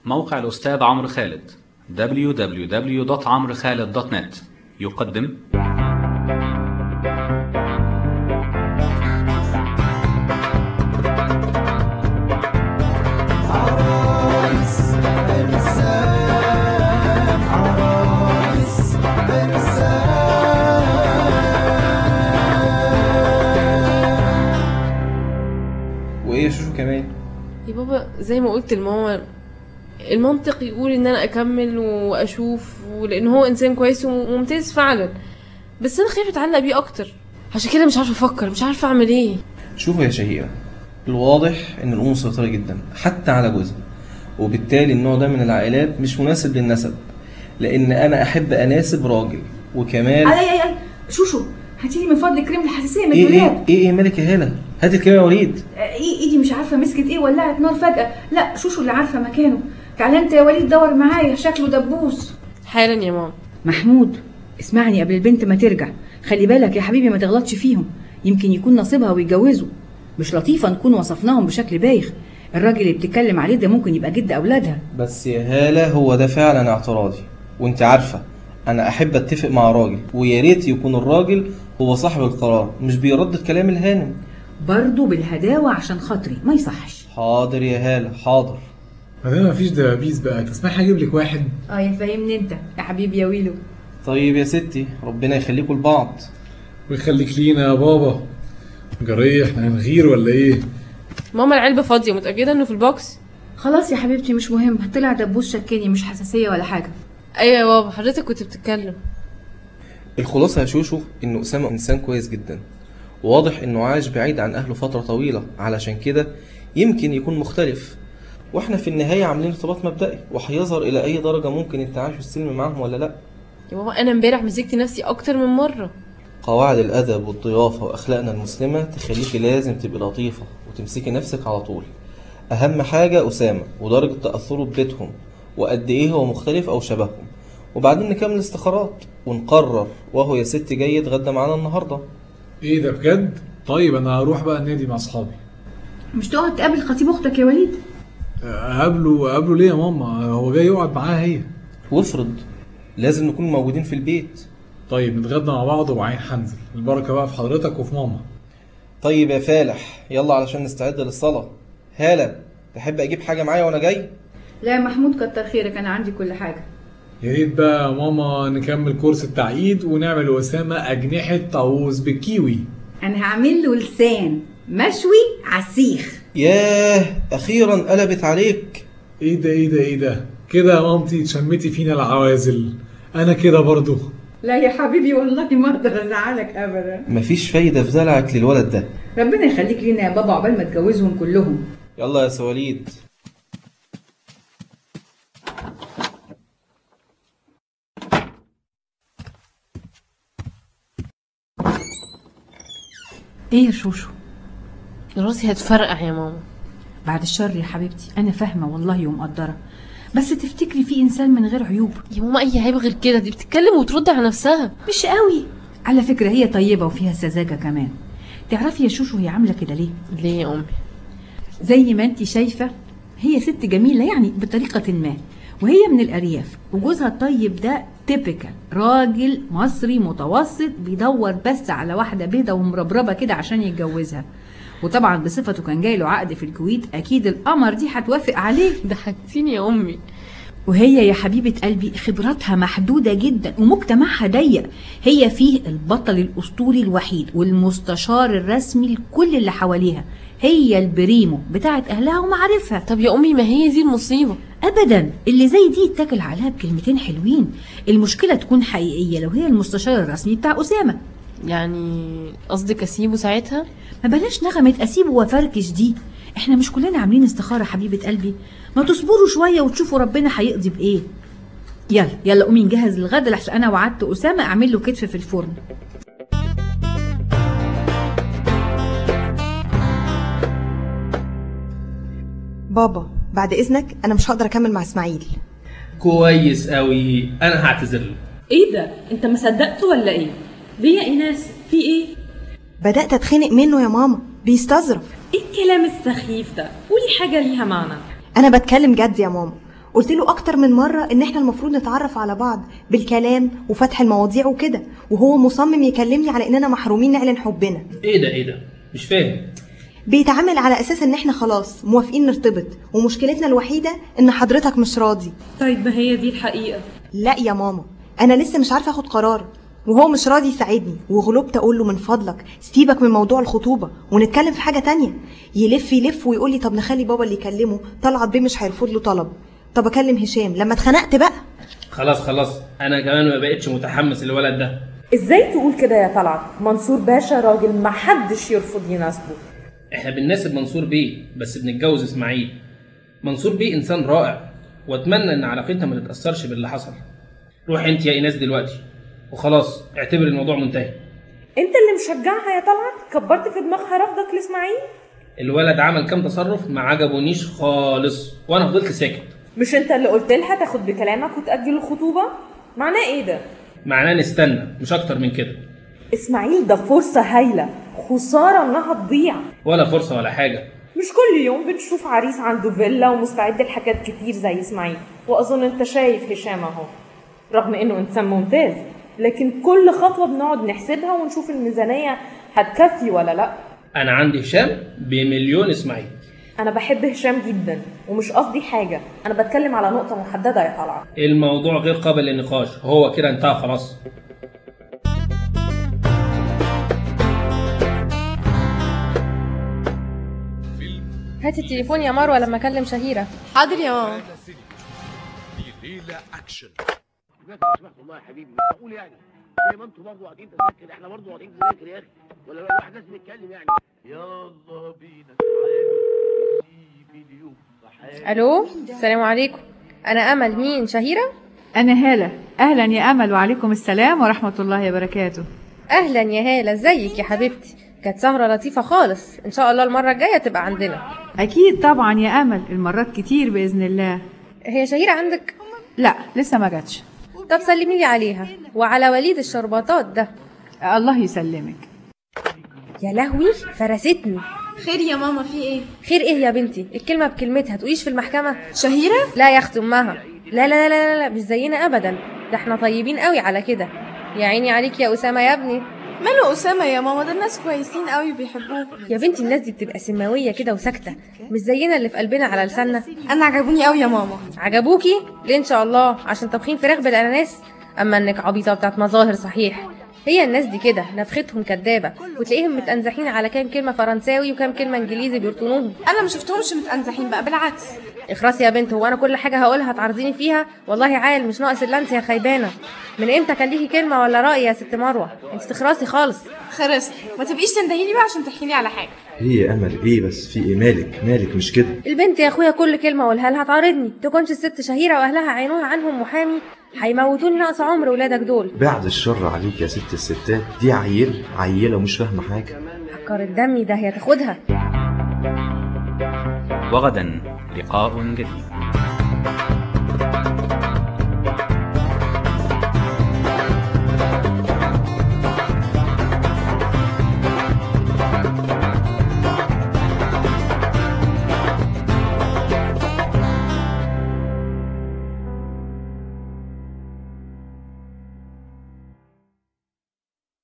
موقع الأستاذ عمرو خالد www.عمرخالد.net يقدم وايه يا شوشو كمان يا بابا زي ما قلت لماما المنطق يقول ان انا اكمل واشوف ولان هو انسان كويس وممتاز فعلا بس انا خايفه اتعلق بيه اكتر عشان كده مش عارفه افكر مش عارفه اعمل ايه شوفوا يا شهيرة الواضح ان الام مسيطرة جدا حتى على جوزها وبالتالي النوع ده من العائلات مش مناسب للنسب لان انا احب اناسب راجل وكمان اي اي اي شوشو هاتيلي من فضلك كريم الحساسيه من ايه الدولاب ايه ايه ايه مالك يا هالة هات الكلمة يا وليد ايه ايدي مش عارفه مسكت ايه ولعت نار فجاه لا شوشو اللي عارفه مكانه تعالى انت يا وليد دور معايا شكله دبوس حالا يا ماما محمود اسمعني قبل البنت ما ترجع خلي بالك يا حبيبي ما تغلطش فيهم يمكن يكون نصيبها ويتجوزوا مش لطيفة نكون وصفناهم بشكل بايخ الراجل اللي بتتكلم عليه ده ممكن يبقى جد أولادها بس يا هالة هو ده فعلا اعتراضي وانت عارفة انا احب اتفق مع راجل ويا ريت يكون الراجل هو صاحب القرار مش بيردد كلام الهانم برضه بالهداوة عشان خاطري ما يصحش حاضر يا هالة حاضر ما دام مفيش دبابيس بقى تسمحي اجيب لك واحد اه يا فاهمني انت يا حبيبي يا ويلو طيب يا ستي ربنا يخليكم لبعض ويخليك لينا يا بابا جرية احنا هنغير ولا ايه ماما العلبه فاضيه متاكده انه في البوكس خلاص يا حبيبتي مش مهم طلع دبوس شكاني مش حساسية ولا حاجة ايوه يا بابا حضرتك كنت بتتكلم الخلاصة يا شوشو إن أسامة إنسان كويس جدا واضح إنه عاش بعيد عن أهله فترة طويلة علشان كده يمكن يكون مختلف وإحنا في النهاية عاملين ارتباط مبدئي وهيظهر إلى أي درجة ممكن التعايش والسلم معاهم ولا لأ يا بابا انا امبارح مسكت نفسي اكتر من مره قواعد الأدب والضيافة وأخلاقنا المسلمة تخليكي لازم تبقي لطيفة وتمسكي نفسك على طول أهم حاجة أسامة ودرجة تأثره ببيتهم وقد إيه هو مختلف أو شبههم وبعدين نكمل استخارات ونقرر وهو يا ست جاي يتغدى معانا النهارده ايه ده بجد طيب انا هروح بقى النادي مع اصحابي مش تقعد تقابل خطيب اختك يا وليد اقابله اقابله ليه يا ماما هو جاي يقعد معاها هي وافرض لازم نكون موجودين في البيت طيب نتغدى مع بعض وبعدين هنزل البركة بقى في حضرتك وفي ماما طيب يا فالح يلا علشان نستعد للصلاة هالة تحب اجيب حاجة معايا وانا جاي لا يا محمود كتر خيرك انا عندي كل حاجة يا ريت بقى يا ماما نكمل كورس التعقيد ونعمل لأسامة أجنحة طاووس بالكيوي انا هعمل له لسان مشوي عسيخ ياه اخيرا قلبت عليك ايه ده ايه ده ايه ده كده يا مامتي تشمتي فينا العوازل انا كده برضو لا يا حبيبي والله ما اقدر ازعلك ابدا مفيش فايدة في دلعك للولد ده ربنا يخليك لينا يا بابا عقبال ما تجوزهم كلهم يلا يا سواليد ايه يا شوشو راسي هتفرقع يا ماما بعد الشر يا حبيبتي انا فاهمه والله ومقدره بس تفتكري في انسان من غير عيوب يا ماما اي عيب غير كده دي بتتكلم وترد على نفسها مش قوي على فكره هي طيبه وفيها سذاجه كمان تعرفي يا شوشو هي عامله كده ليه ليه يا امي زي ما انت شايفه هي ست جميله يعني بطريقه ما وهي من الارياف وجوزها الطيب ده تيبيكال راجل مصري متوسط بيدور بس على واحده بيضه ومربربه كده عشان يتجوزها وطبعا بصفته كان جاي له عقد في الكويت اكيد القمر دي هتوافق عليه ضحكتيني يا امي وهي يا حبيبة قلبي خبراتها محدودة جدا ومجتمعها ضيق هي فيه البطل الأسطوري الوحيد والمستشار الرسمي لكل اللي حواليها هي البريمو بتاعت أهلها ومعارفها طب يا امي ما هي دي المصيبه أبدا اللي زي دي يتاكل عليها بكلمتين حلوين المشكلة تكون حقيقية لو هي المستشار الرسمي بتاع أسامة يعني قصدك اسيبه ساعتها ما بلاش نغمة أسيبه وفركش دي احنا مش كلنا عاملين استخارة حبيبة قلبي ما تصبروا شوية وتشوفوا ربنا هيقضي بإيه يلا يلا قومي نجهز الغدا لحسن أنا وعدت أسامة أعمل له كتف في الفرن بابا بعد اذنك انا مش هقدر اكمل مع اسماعيل كويس قوي انا هعتذر له ايه ده انت ما صدقته ولا ايه ليه يا ايناس في ايه بدات اتخنق منه يا ماما بيستظرف ايه الكلام السخيف ده قولي حاجه ليها معنى انا بتكلم جد يا ماما قلت له اكتر من مره ان احنا المفروض نتعرف على بعض بالكلام وفتح المواضيع وكده وهو مصمم يكلمني على اننا محرومين نعلن حبنا ايه ده ايه ده مش فاهم بيتعامل على اساس ان احنا خلاص موافقين نرتبط ومشكلتنا الوحيده ان حضرتك مش راضي طيب ما هي دي الحقيقة لا يا ماما انا لسه مش عارفه اخد قرار وهو مش راضي يساعدني وغلبت اقول له من فضلك سيبك من موضوع الخطوبه ونتكلم في حاجه تانية يلف يلف ويقول لي طب نخلي بابا اللي يكلمه طلعت بيه مش هيرفض له طلب طب اكلم هشام لما اتخنقت بقى خلاص خلاص انا كمان ما بقتش متحمس للولد ده ازاي تقول كده يا طلعت منصور باشا راجل محدش يرفض يناسبه احنا بنناسب منصور بيه بس بنتجوز اسماعيل منصور بيه انسان رائع واتمنى ان علاقتنا ما تتاثرش باللي حصل روح انت يا ايناس دلوقتي وخلاص اعتبر الموضوع منتهي انت اللي مشجعها يا طلعت كبرت في دماغها رفضك لاسماعيل الولد عمل كام تصرف ما عجبونيش خالص وانا فضلت ساكت مش انت اللي قلت لها تاخد بكلامك وتأجل الخطوبة معناه ايه ده معناه نستنى مش اكتر من كده اسماعيل ده فرصة هايلة خسارة انها تضيع ولا فرصه ولا حاجه مش كل يوم بنشوف عريس عنده فيلا ومستعد لحاجات كتير زي اسماعيل واظن انت شايف هشام اهو رغم انه انسان ممتاز لكن كل خطوة بنقعد نحسبها ونشوف الميزانية هتكفي ولا لا انا عندي هشام بمليون اسماعيل انا بحب هشام جدا ومش قصدي حاجة انا بتكلم على نقطة محددة يا طلعت الموضوع غير قابل للنقاش هو كده انتهى خلاص هاتي التليفون يا مروه لما اكلم شهيره حاضر يا ماما والله يا حبيبي بقول يعني زي ما انتوا برضه قاعدين تذاكر احنا برضه قاعدين نذاكر يا اخي ولا الواحد لازم يتكلم يعني يلا بينا نسيب اليوم الو السلام عليكم انا امل مين شهيره انا هاله اهلا يا امل وعليكم السلام ورحمه الله وبركاته اهلا يا هاله ازيك يا حبيبتي كانت سهره لطيفه خالص ان شاء الله المره الجايه تبقى عندنا اكيد طبعا يا امل المرات كتير باذن الله هي شهيره عندك لا لسه ما جاتش طب سلمي لي عليها وعلى وليد الشرباطات ده الله يسلمك يا لهوي فرستني خير يا ماما في ايه خير ايه يا بنتي الكلمه بكلمتها تقوليش في المحكمه شهيره لا يا اخت امها لا لا لا لا, لا مش زينا ابدا ده احنا طيبين قوي على كده يا عيني عليك يا اسامه يا ابني ماله اسامه يا ماما ده الناس كويسين قوي وبيحبوه يا بنتي الناس دي بتبقى سماويه كده وساكته مش زينا اللي في قلبنا على لساننا انا عجبوني قوي يا ماما عجبوكي ليه ان شاء الله عشان طابخين فراخ بالاناناس اما انك عبيطه بتاعت مظاهر صحيح هي الناس دي كده نفختهم كدابه وتلاقيهم متأنزحين على كام كلمه فرنساوي وكام كلمه انجليزي بيرطنوهم انا ما شفتهمش متأنزحين بقى بالعكس اخرسي يا بنت هو انا كل حاجه هقولها تعرضيني فيها والله عال مش ناقص الا انت يا خيبانه من امتى كان ليكي كلمه ولا راي يا ست مروه انت تخرسي خالص خرست ما تبقيش تندهيلي بقى عشان تحكي لي على حاجه ايه يا امل ايه بس في ايه مالك مالك مش كده البنت يا اخويا كل كلمه اقولها لها تعارضني تكونش الست شهيره واهلها عينوها عنهم محامي هيموتوني ناقص عمر ولادك دول بعد الشر عليك يا ست الستات دي عيل عيله ومش فاهمه حاجه حكر الدم ده هي تاخدها وغدا لقاء جديد